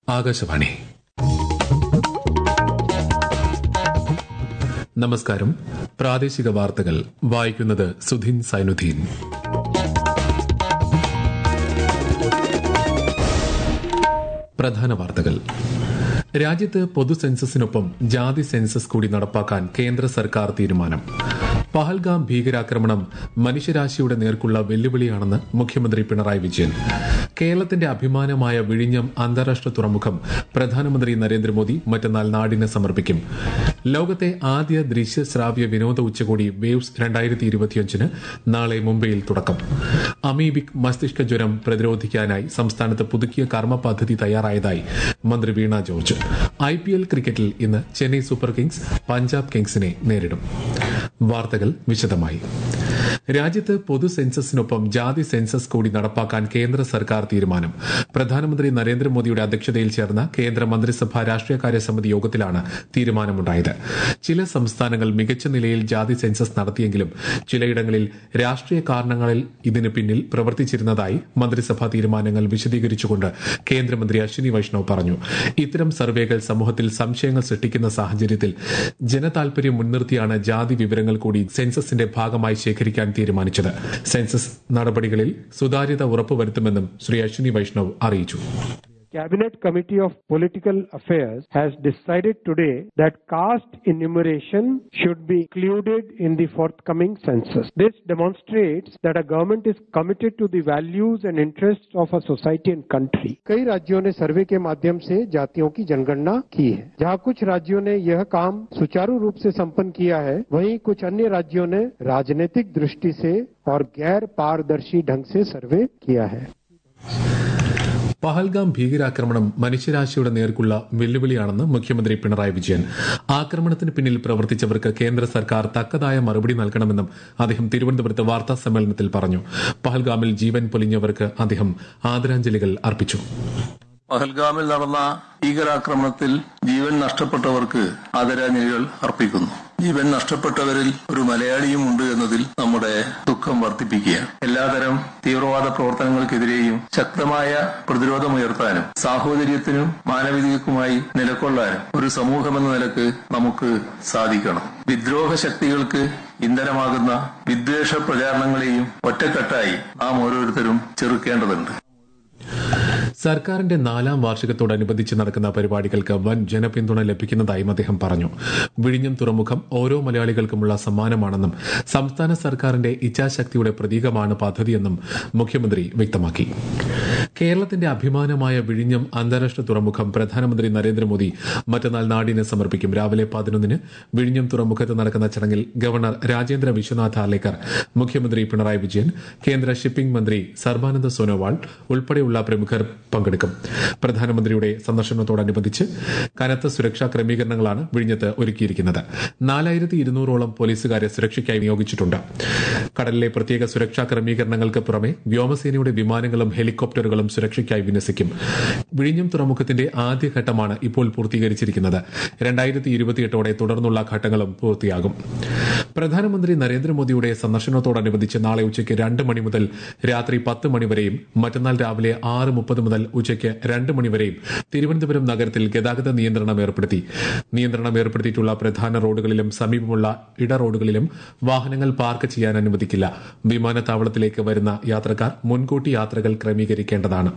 ആകാശവാണി നമസ്കാരം പ്രാദേശിക വാർത്തകൾ വായിക്കുന്നത് സുധിൻ സൈനുദ്ദീൻ പ്രധാന വാർത്തകൾ രാജ്യത്ത് പൊതു സെൻസസിനൊപ്പം ജാതി സെൻസസ് കൂടി നടപ്പാക്കാൻ കേന്ദ്ര സർക്കാർ തീരുമാനം പഹൽഗാം ഭീകരാക്രമണം മനുഷ്യരാശിയുടെ നേർക്കുള്ള വെല്ലുവിളിയാണെന്ന് മുഖ്യമന്ത്രി പിണറായി വിജയൻ കേരളത്തിന്റെ അഭിമാനമായ വിഴിഞ്ഞം അന്താരാഷ്ട്ര തുറമുഖം പ്രധാനമന്ത്രി നരേന്ദ്രമോദി മറ്റന്നാൾ നാടിന് സമർപ്പിക്കും ലോകത്തെ ആദ്യ ദൃശ്യ ശ്രാവ്യ വിനോദ ഉച്ചകോടി വേവ്സ് രണ്ടായിരത്തി ഇരുപത്തിയഞ്ചിന് നാളെ മുംബൈയിൽ തുടക്കം അമീബിക് മസ്തിഷ്ക ജ്വരം പ്രതിരോധിക്കാനായി സംസ്ഥാനത്ത് പുതുക്കിയ കർമ്മ പദ്ധതി തയ്യാറായതായി മന്ത്രി Veena George I P L ക്രിക്കറ്റിൽ ഇന്ന് ചെന്നൈ സൂപ്പർ കിങ്സ് പഞ്ചാബ് കിങ്സിനെ നേരിടും വാർത്തകൾ വിശദമായി രാജ്യത്ത് പൊതു സെൻസസിനൊപ്പം ജാതി സെൻസസ് കൂടി നടപ്പാക്കാൻ കേന്ദ്ര സർക്കാർ തീരുമാനം പ്രധാനമന്ത്രി നരേന്ദ്രമോദിയുടെ അധ്യക്ഷതയിൽ ചേർന്ന കേന്ദ്ര മന്ത്രിസഭാ രാഷ്ട്രീയകാര്യ സമിതി യോഗത്തിലാണ് തീരുമാനമുണ്ടായത് ചില സംസ്ഥാനങ്ങൾ മികച്ച നിലയിൽ ജാതി സെൻസസ് നടത്തിയെങ്കിലും ചിലയിടങ്ങളിൽ രാഷ്ട്രീയ കാരണങ്ങളിൽ ഇതിന് പിന്നിൽ പ്രവർത്തിച്ചിരുന്നതായി മന്ത്രിസഭാ തീരുമാനങ്ങൾ വിശദീകരിച്ചുകൊണ്ട് കേന്ദ്രമന്ത്രി അശ്വിനി വൈഷ്ണവ് പറഞ്ഞു ഇത്തരം സർവേകൾ സമൂഹത്തിൽ സംശയങ്ങൾ സൃഷ്ടിക്കുന്ന സാഹചര്യത്തിൽ ജനതാൽപര്യം മുൻനിർത്തിയാണ് ജാതി വിവരങ്ങൾ കൂടി സെൻസസിന്റെ ഭാഗമായി ശേഖരിക്കാൻ തീരുമാനിച്ചത് സെൻസസ് നടപടികളിൽ സുതാര്യത ഉറപ്പുവരുത്തുമെന്നും ശ്രീ അശ്വിനി വൈഷ്ണവ് അറിയിച്ചു Cabinet Committee of Political Affairs has decided today that caste enumeration should be included in the forthcoming census. This demonstrates that a government is committed to the values and interests of a society and country. कई राज्यों ने सर्वे के माध्यम से जातियों की जनगणना की है जहां कुछ राज्यों ने यह काम सुचारू रूप से संपन्न किया है वहीं कुछ अन्य राज्यों ने राजनीतिक दृष्टि से और गैर पारदर्शी ढंग से सर्वे किया है പഹൽഗാം ഭീകരാക്രമണം മനുഷ്യരാശിയുടെ നേർക്കുള്ള വെല്ലുവിളിയാണെന്ന് മുഖ്യമന്ത്രി പിണറായി വിജയൻ ആക്രമണത്തിന് പിന്നിൽ പ്രവർത്തിച്ചവർക്ക് കേന്ദ്ര സർക്കാർ തക്കതായ മറുപടി നൽകണമെന്നും അദ്ദേഹം തിരുവനന്തപുരത്ത് വാർത്താ സമ്മേളനത്തിൽ പറഞ്ഞു പഹൽഗാമിൽ ജീവൻ പൊലിഞ്ഞവർക്ക് അദ്ദേഹം ആദരാഞ്ജലികൾ അർപ്പിച്ചു പഹൽഗാമിൽ നടന്ന ഭീകരാക്രമണത്തിൽ ജീവൻ നഷ്ടപ്പെട്ടവർക്ക് ആദരാഞ്ജലികൾ അർപ്പിക്കുന്നു ജീവൻ നഷ്ടപ്പെട്ടവരിൽ ഒരു മലയാളിയും ഉണ്ട് എന്നതിൽ നമ്മുടെ ദുഃഖം വർദ്ധിപ്പിക്കുകയാണ് എല്ലാതരം തീവ്രവാദ പ്രവർത്തനങ്ങൾക്കെതിരെയും ശക്തമായ പ്രതിരോധമുയർത്താനും സാഹോദര്യത്തിനും മാനവികതയ്ക്കുമായി നിലകൊള്ളാനും ഒരു സമൂഹമെന്ന നിലക്ക് നമുക്ക് സാധിക്കണം വിദ്രോഹ ശക്തികൾക്ക് ഇന്ധനമാകുന്ന വിദ്വേഷ പ്രചാരണങ്ങളെയും ഒറ്റക്കെട്ടായി നാം ഓരോരുത്തരും ചെറുക്കേണ്ടതുണ്ട് സർക്കാരിന്റെ നാലാം വാർഷികത്തോടനുബന്ധിച്ച് നടക്കുന്ന പരിപാടികൾക്ക് വൻ ജനപിന്തുണ ലഭിക്കുന്നതായും അദ്ദേഹം പറഞ്ഞു വിഴിഞ്ഞം തുറമുഖം ഓരോ മലയാളികൾക്കുമുള്ള സമ്മാനമാണെന്നും സംസ്ഥാന സർക്കാരിന്റെ ഇച്ഛാശക്തിയുടെ പ്രതീകമാണ് പദ്ധതിയെന്നും മുഖ്യമന്ത്രി വ്യക്തമാക്കി കേരളത്തിന്റെ അഭിമാനമായ വിഴിഞ്ഞം അന്താരാഷ്ട്ര തുറമുഖം പ്രധാനമന്ത്രി നരേന്ദ്രമോദി മറ്റന്നാൾ നാടിന് സമർപ്പിക്കും രാവിലെ പതിനൊന്നിന് വിഴിഞ്ഞം തുറമുഖത്ത് നടക്കുന്ന ചടങ്ങിൽ ഗവർണർ രാജേന്ദ്ര വിശ്വനാഥ് ആലേക്കർ മുഖ്യമന്ത്രി പിണറായി വിജയൻ കേന്ദ്ര ഷിപ്പിംഗ് മന്ത്രി സർബാനന്ദ സോനോവാൾ ഉൾപ്പെടെയുള്ള പ്രമുഖർ പങ്കെടുക്കും പ്രധാനമന്ത്രിയുടെ സന്ദർശനത്തോടനുബന്ധിച്ച് കനത്ത സുരക്ഷാ ക്രമീകരണങ്ങളാണ് വിഴിഞ്ഞത്ത് ഒരുക്കിയിരിക്കുന്നത് നാലായിരത്തി ഇരുന്നൂറോളം പോലീസുകാരെ സുരക്ഷയ്ക്കായി നിയോഗിച്ചിട്ടുണ്ട് കടലിലെ പ്രത്യേക സുരക്ഷാ ക്രമീകരണങ്ങൾക്ക് പുറമെ വ്യോമസേനയുടെ വിമാനങ്ങളും ഹെലികോപ്റ്ററുകളും സുരക്ഷയ്ക്കായി വിന്യസിക്കും വിഴിഞ്ഞം തുറമുഖത്തിന്റെ ആദ്യഘട്ടമാണ് ഇപ്പോൾ പൂർത്തീകരിച്ചിരിക്കുന്നത് രണ്ടായിരത്തി ഇരുപത്തിയെട്ടോടെ തുടർന്നുള്ള ഘട്ടങ്ങളും പൂർത്തിയാകും പ്രധാനമന്ത്രി നരേന്ദ്രമോദിയുടെ സന്ദർശനത്തോടനുബന്ധിച്ച് നാളെ ഉച്ചയ്ക്ക് രണ്ട് മണി മുതൽ രാത്രി പത്ത് മണിവരെയും മറ്റന്നാൾ രാവിലെ ആറ് മുപ്പത് മുതൽ ഉച്ചയ്ക്ക് രണ്ട് മണിവരെയും തിരുവനന്തപുരം നഗരത്തിൽ ഗതാഗത നിയന്ത്രണം ഏർപ്പെടുത്തി നിയന്ത്രണം ഏർപ്പെടുത്തിയിട്ടുള്ള പ്രധാന റോഡുകളിലും സമീപമുള്ള ഇട റോഡുകളിലും വാഹനങ്ങൾ പാർക്ക് ചെയ്യാൻ അനുവദിക്കില്ല വിമാനത്താവളത്തിലേക്ക് വരുന്ന യാത്രക്കാർ മുൻകൂട്ടി യാത്രകൾ ക്രമീകരിക്കേണ്ടതാണ്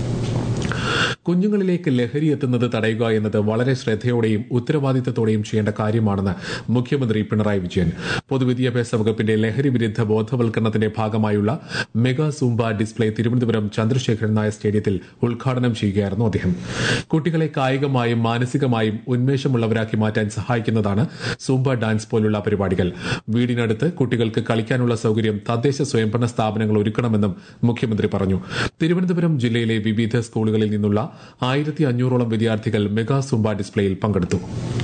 കുഞ്ഞുങ്ങളിലേക്ക് ലഹരി എത്തുന്നത് തടയുക എന്നത് വളരെ ശ്രദ്ധയോടെയും ഉത്തരവാദിത്തത്തോടെയും ചെയ്യേണ്ട കാര്യമാണെന്ന് മുഖ്യമന്ത്രി പിണറായി വിജയൻ പൊതുവിദ്യാഭ്യാസ വകുപ്പിന്റെ ലഹരി വിരുദ്ധ ബോധവൽക്കരണത്തിന്റെ ഭാഗമായുള്ള mega zumba display Thiruvananthapuram Chandrasekharan Nair സ്റ്റേഡിയത്തിൽ ഉദ്ഘാടനം ചെയ്യുകയായിരുന്നു അദ്ദേഹം കുട്ടികളെ കായികമായും മാനസികമായും ഉന്മേഷമുള്ളവരാക്കി മാറ്റാൻ സഹായിക്കുന്നതാണ് സൂംബ ഡാൻസ് പോലുള്ള പരിപാടികൾ വീടിനടുത്ത് കുട്ടികൾക്ക് കളിക്കാനുള്ള സൌകര്യം തദ്ദേശ സ്വയംഭരണ സ്ഥാപനങ്ങൾ ഒരുക്കണമെന്നും മുഖ്യമന്ത്രി പറഞ്ഞു തിരുവനന്തപുരം ജില്ലയിലെ വിവിധ സ്കൂളുകളിൽ നിന്നുള്ള ആയിരത്തി അഞ്ഞൂറോളം വിദ്യാർത്ഥികൾ മെഗാ സുംബ ഡിസ്പ്ലേയിൽ പങ്കെടുത്തു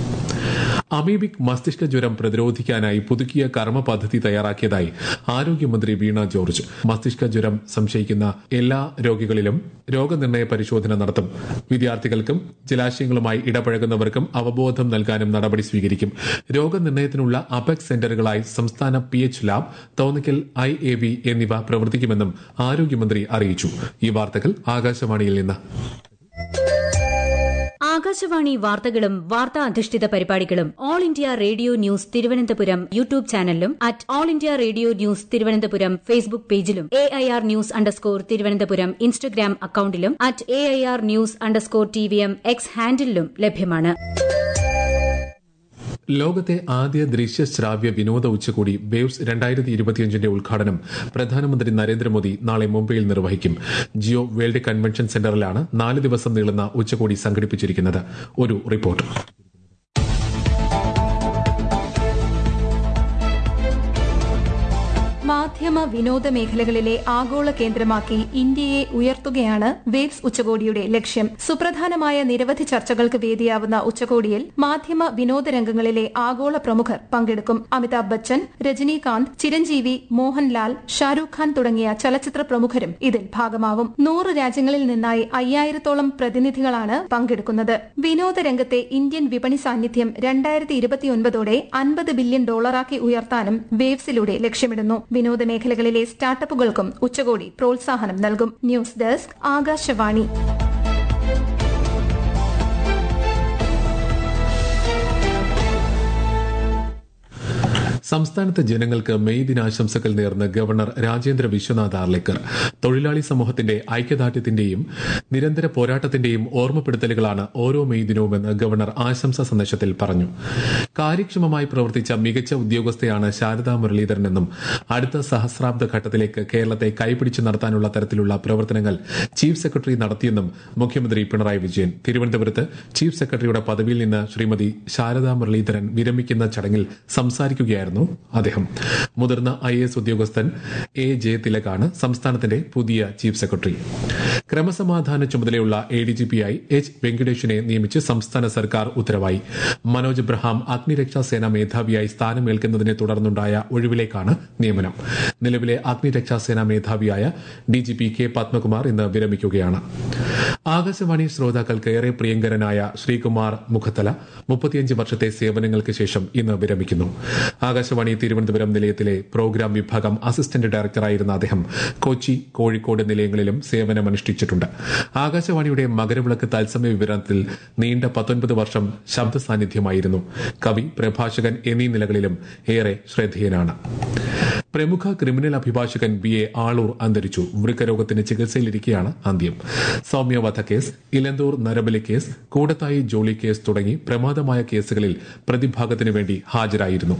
അമീബിക് മസ്തിഷ്ക ജ്വരം പ്രതിരോധിക്കാനായി പുതുക്കിയ കർമ്മ പദ്ധതി തയ്യാറാക്കിയതായി ആരോഗ്യമന്ത്രി വീണ ജോർജ് മസ്തിഷ്ക ജ്വരം സംശയിക്കുന്ന എല്ലാ രോഗികളിലും രോഗനിർണയ പരിശോധന നടത്തും വിദ്യാർത്ഥികൾക്കും ജലാശയങ്ങളുമായി ഇടപഴകുന്നവർക്കും അവബോധം നൽകാനും നടപടി സ്വീകരിക്കും രോഗനിർണയത്തിനുള്ള അപെക്സ് സെന്ററുകളായി സംസ്ഥാന P H lab Thonnakkal I A V എന്നിവ പ്രവർത്തിക്കുമെന്നും ആരോഗ്യമന്ത്രി അറിയിച്ചു ഈ വാർത്തകൾ ആകാശവാണിയിൽ നിന്ന് ആകാശവാണി വാർത്തകളും വാർത്താ അധിഷ്ഠിത പരിപാടികളും All India Radio news Thiruvananthapuram YouTube ചാനലിലും at All India Radio news Thiruvananthapuram Facebook പേജിലും A I R news underscore Thiruvananthapuram Instagram അക്കൌണ്ടിലും at A I R news underscore T V M X ഹാൻഡിലും ലഭ്യമാണ് ലോകത്തെ ആദ്യ ദൃശ്യ ശ്രാവ്യ വിനോദ ഉച്ചകോടി വേവ്സ് രണ്ടായിരത്തി ഇരുപത്തിയഞ്ചിന്റെ ഉദ്ഘാടനം പ്രധാനമന്ത്രി നരേന്ദ്രമോദി നാളെ മുംബൈയിൽ നിർവഹിക്കും ജിയോ വേൾഡ് കൺവെൻഷൻ സെന്ററിലാണ് നാല് ദിവസം നീളുന്ന ഉച്ചകോടി സംഘടിപ്പിച്ചിരിക്കുന്നത് ഒരു റിപ്പോർട്ട് മാധ്യമ വിനോദ മേഖലകളിലെ ആഗോള കേന്ദ്രമാക്കി ഇന്ത്യയെ ഉയർത്തുകയാണ് വേവ്സ് ഉച്ചകോടിയുടെ ലക്ഷ്യം സുപ്രധാനമായ നിരവധി ചർച്ചകൾക്ക് വേദിയാവുന്ന ഉച്ചകോടിയിൽ മാധ്യമ വിനോദ രംഗങ്ങളിലെ ആഗോള പ്രമുഖർ പങ്കെടുക്കും അമിതാഭ് ബച്ചൻ രജനീകാന്ത് ചിരഞ്ജീവി മോഹൻലാൽ ഷാരൂഖ് ഖാൻ തുടങ്ങിയ ചലച്ചിത്ര പ്രമുഖരും ഇതിൽ ഭാഗമാവും നൂറ് രാജ്യങ്ങളിൽ നിന്നായി അയ്യായിരത്തോളം പ്രതിനിധികളാണ് പങ്കെടുക്കുന്നത് വിനോദ രംഗത്തെ ഇന്ത്യൻ വിപണി സാന്നിധ്യം രണ്ടായിരത്തി ഇരുപത്തിയൊൻപതോടെ അൻപത് ബില്യൺ ഡോളറാക്കി ഉയർത്താനും വേവ്സിലൂടെ ലക്ഷ്യമിടുന്നു വിനോദ മേഖലകളിലെ സ്റ്റാർട്ടപ്പുകൾക്കും ഉച്ചകോടി പ്രോത്സാഹനം നൽകും ന്യൂസ് ഡെസ്ക് ആകാശവാണി സംസ്ഥാനത്തെ ജനങ്ങൾക്ക് മെയ് ദിനാശംസകൾ നേർന്ന് ഗവർണർ രാജേന്ദ്ര വിശ്വനാഥ് ആർലേക്കർ തൊഴിലാളി സമൂഹത്തിന്റെ ഐക്യദാർഢ്യത്തിന്റെയും നിരന്തര പോരാട്ടത്തിന്റെയും ഓർമ്മപ്പെടുത്തലുകളാണ് ഓരോ മെയ് ദിനവുമെന്ന് ഗവർണർ ആശംസാ സന്ദേശത്തിൽ പറഞ്ഞു കാര്യക്ഷമമായി പ്രവർത്തിച്ച മികച്ച ഉദ്യോഗസ്ഥയാണ് ശാരദാ മുരളീധരനെന്നും അടുത്ത സഹസ്രാബ്ദ ഘട്ടത്തിലേക്ക് കേരളത്തെ കൈപിടിച്ചു നടത്താനുള്ള തരത്തിലുള്ള പ്രവർത്തനങ്ങൾ ചീഫ് സെക്രട്ടറി നടത്തിയെന്നും മുഖ്യമന്ത്രി പിണറായി വിജയൻ തിരുവനന്തപുരത്ത് ചീഫ് സെക്രട്ടറിയുടെ പദവിയിൽ നിന്ന് ശ്രീമതി ശാരദാ മുരളീധരൻ വിരമിക്കുന്ന ചടങ്ങിൽ സംസാരിക്കുകയായിരുന്നു അദ്ദേഹം മുതിർന്ന ഐ എസ് ഉദ്യോഗസ്ഥൻ എ ജയതിലകാണ് സംസ്ഥാനത്തിന്റെ പുതിയ ചീഫ് സെക്രട്ടറി ക്രമസമാധാന ചുമതലയുള്ള എ ഡി ജി പിയായി എച്ച് വെങ്കടേഷിനെ നിയമിച്ച് സംസ്ഥാന സർക്കാർ ഉത്തരവായി മനോജ് എബ്രഹാം അഗ്നിരക്ഷാ സേന മേധാവിയായി സ്ഥാനമേൽക്കുന്നതിനെ തുടർന്നുണ്ടായ ഒഴിവിലേക്കാണ് നിയമനം നിലവിലെ അഗ്നിരക്ഷാ സേന മേധാവിയായ D G P K Padmakumar ഇന്ന് വിരമിക്കുകയാണ് ആകാശവാണി ശ്രോതാക്കൾക്ക് ഏറെ പ്രിയങ്കരനായ ശ്രീകുമാർ മുഖത്തല മുപ്പത്തിയഞ്ച് വർഷത്തെ സേവനങ്ങൾക്ക് ശേഷം ഇന്ന് വിരമിക്കുന്നു ആകാശവാണി തിരുവനന്തപുരം നിലയത്തിലെ പ്രോഗ്രാം വിഭാഗം അസിസ്റ്റന്റ് ഡയറക്ടറായിരുന്ന അദ്ദേഹം കൊച്ചി കോഴിക്കോട് നിലയങ്ങളിലും സേവനമനുഷ്ഠിച്ചിട്ടുണ്ട് ആകാശവാണിയുടെ മകരവിളക്ക് തത്സമയ വിവരണത്തിൽ നീണ്ട പത്തൊൻപത് വർഷം ശബ്ദ സാന്നിധ്യമായിരുന്നു കവി പ്രഭാഷകൻ എന്നീ നിലകളിലും ഏറെ ശ്രദ്ധേയനാണ് പ്രമുഖ ക്രിമിനൽ അഭിഭാഷകൻ ബി എ ആളൂർ അന്തരിച്ചു വൃക്കരോഗത്തിന് ചികിത്സയിലിരിക്കെയാണ് അന്ത്യം സൌമ്യ വധക്കേസ് ഇലന്തൂർ നരബലി കേസ് കൂടത്തായി ജോളി കേസ് തുടങ്ങി പ്രമാദമായ കേസുകളിൽ പ്രതിഭാഗത്തിനു വേണ്ടി ഹാജരായിരുന്നു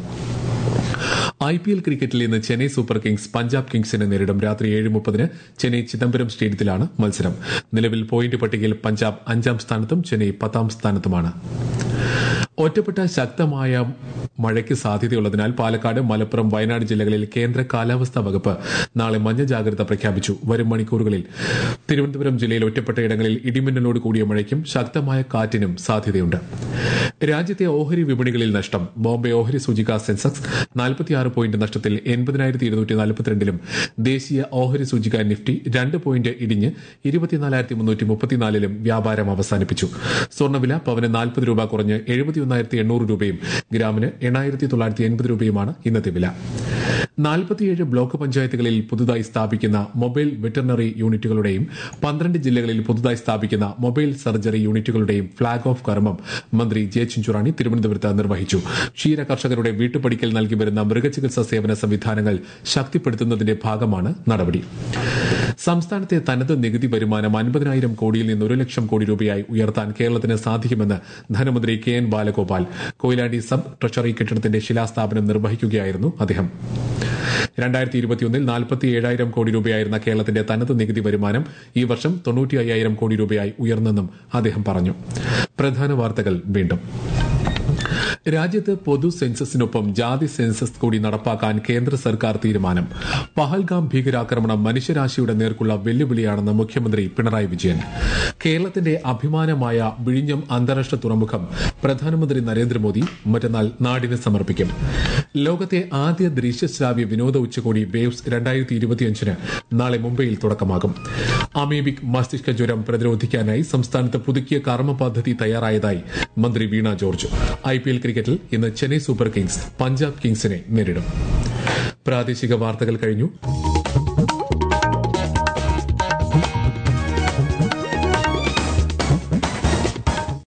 ഐ പി എൽ ക്രിക്കറ്റിൽ ഇന്ന് ചെന്നൈ സൂപ്പർ കിങ്സ് പഞ്ചാബ് കിങ്സിനെ നേരിടും രാത്രി ഏഴ് മുപ്പതിന് ചെന്നൈ ചിദംബരം സ്റ്റേഡിയത്തിലാണ് മത്സരം നിലവിൽ പോയിന്റ് പട്ടികയിൽ പഞ്ചാബ് അഞ്ചാം സ്ഥാനത്തും ചെന്നൈ പത്താം സ്ഥാനത്തുമാണ് ഒറ്റപ്പെട്ട ശക്തമായ മഴയ്ക്ക് സാധ്യതയുള്ളതിനാൽ പാലക്കാട് മലപ്പുറം വയനാട് ജില്ലകളിൽ കേന്ദ്ര കാലാവസ്ഥാ വകുപ്പ് നാളെ മഞ്ഞ ജാഗ്രത പ്രഖ്യാപിച്ചു വരും മണിക്കൂറുകളിൽ തിരുവനന്തപുരം ജില്ലയിൽ ഒറ്റപ്പെട്ട ഇടങ്ങളിൽ ഇടിമിന്നലോട് കൂടിയ മഴയ്ക്കും ശക്തമായ കാറ്റിനും സാധ്യതയുണ്ട് രാജ്യത്തെ ഓഹരി വിപണികളിൽ നഷ്ടം ബോംബെ ഓഹരി സൂചിക സെൻസെക്സ് നാൽപ്പത്തിയാറ് പോയിന്റ് നഷ്ടത്തിൽ എൺപതിനായിരത്തി ഇരുന്നൂറ്റി നാൽപ്പത്തിരണ്ടിലും ദേശീയ ഓഹരി സൂചിക നിഫ്റ്റി രണ്ട് പോയിന്റ് ഇടിഞ്ഞ് ഇരുപത്തിനാലായിരത്തി മുന്നൂറ്റി മുപ്പത്തിനാലിലും വ്യാപാരം അവസാനിപ്പിച്ചു സ്വർണ്ണവില പവന് നാൽപ്പത് രൂപ കുറഞ്ഞ് എഴുപത്തിയൊന്നായിരത്തി എണ്ണൂറ് രൂപയും ഗ്രാമിന് എണ്ണായിരത്തി തൊള്ളായിരത്തി എൺപത് രൂപയുമാണ് ഇന്നത്തെ വില നാൽപ്പത്തിയേഴ് ബ്ലോക്ക് പഞ്ചായത്തുകളിൽ പുതുതായി സ്ഥാപിക്കുന്ന മൊബൈൽ വെറ്ററിനറി യൂണിറ്റുകളുടെയും പന്ത്രണ്ട് ജില്ലകളിൽ പുതുതായി സ്ഥാപിക്കുന്ന മൊബൈൽ സർജറി യൂണിറ്റുകളുടെയും ഫ്ളാഗ് ഓഫ് കർമ്മം മന്ത്രി ജെ ചിഞ്ചുറാണി തിരുവനന്തപുരത്ത് നിർവഹിച്ചു ക്ഷീര കർഷകരുടെ വീട്ടുപടിക്കൽ നൽകി വരുന്ന മൃഗചികിത്സാ സേവന സംവിധാനങ്ങൾ ശക്തിപ്പെടുത്തുന്നതിന്റെ ഭാഗമാണ് നടപടി സംസ്ഥാനത്തെ തനത് നികുതി വരുമാനം അൻപതിനായിരം കോടിയിൽ നിന്ന് ഒരു ലക്ഷം കോടി രൂപയായി ഉയർത്താൻ കേരളത്തിന് സാധിക്കുമെന്ന് ധനമന്ത്രി K N Balagopal Koyilandy sub treasury കെട്ടിടത്തിന്റെ ശിലാസ്ഥാപനം നിർവഹിക്കുകയായിരുന്നു അദ്ദേഹം രണ്ടായിരത്തി ഇരുപത്തിയൊന്നിൽ നാൽപ്പത്തി ഏഴായിരം കോടി രൂപയായിരുന്ന കേരളത്തിന്റെ തനത് നികുതി വരുമാനം ഈ വർഷം തൊണ്ണൂറ്റി അയ്യായിരം കോടി രൂപയായി ഉയർന്നെന്നും അദ്ദേഹം പറഞ്ഞു പ്രധാന വാർത്തകൾ വീണ്ടും രാജ്യത്ത് പൊതു സെൻസസിനൊപ്പം ജാതി സെൻസസ് കൂടി നടപ്പാക്കാൻ കേന്ദ്ര സർക്കാർ തീരുമാനം പഹൽഗാം ഭീകരാക്രമണം മനുഷ്യരാശിയുടെ നേർക്കുള്ള വെല്ലുവിളിയാണെന്ന് മുഖ്യമന്ത്രി പിണറായി വിജയൻ കേരളത്തിന്റെ അഭിമാനമായ വിഴിഞ്ഞം അന്താരാഷ്ട്ര തുറമുഖം പ്രധാനമന്ത്രി നരേന്ദ്രമോദി മറ്റന്നാൾ നാടിന് സമർപ്പിക്കും ലോകത്തെ ആദ്യ ദൃശ്യശ്രാവ്യ വിനോദ ഉച്ചകോടി വേവ്സ് രണ്ടായിരത്തി ഇരുപത്തിയഞ്ചിന് നാളെ മുംബൈയിൽ തുടക്കമാകും അമീബിക് മസ്തിഷ്ക ജ്വരം പ്രതിരോധിക്കാനായി സംസ്ഥാനത്ത് പുതുക്കിയ കർമ്മ പദ്ധതി തയ്യാറായതായി മന്ത്രി Veena George I P L ക്രിക്കറ്റിൽ ഇന്ന് ചെന്നൈ സൂപ്പർ കിങ്സ് പഞ്ചാബ് കിങ്സിനെ നേരിടും പ്രാദേശിക വാർത്തകൾ കഴിഞ്ഞു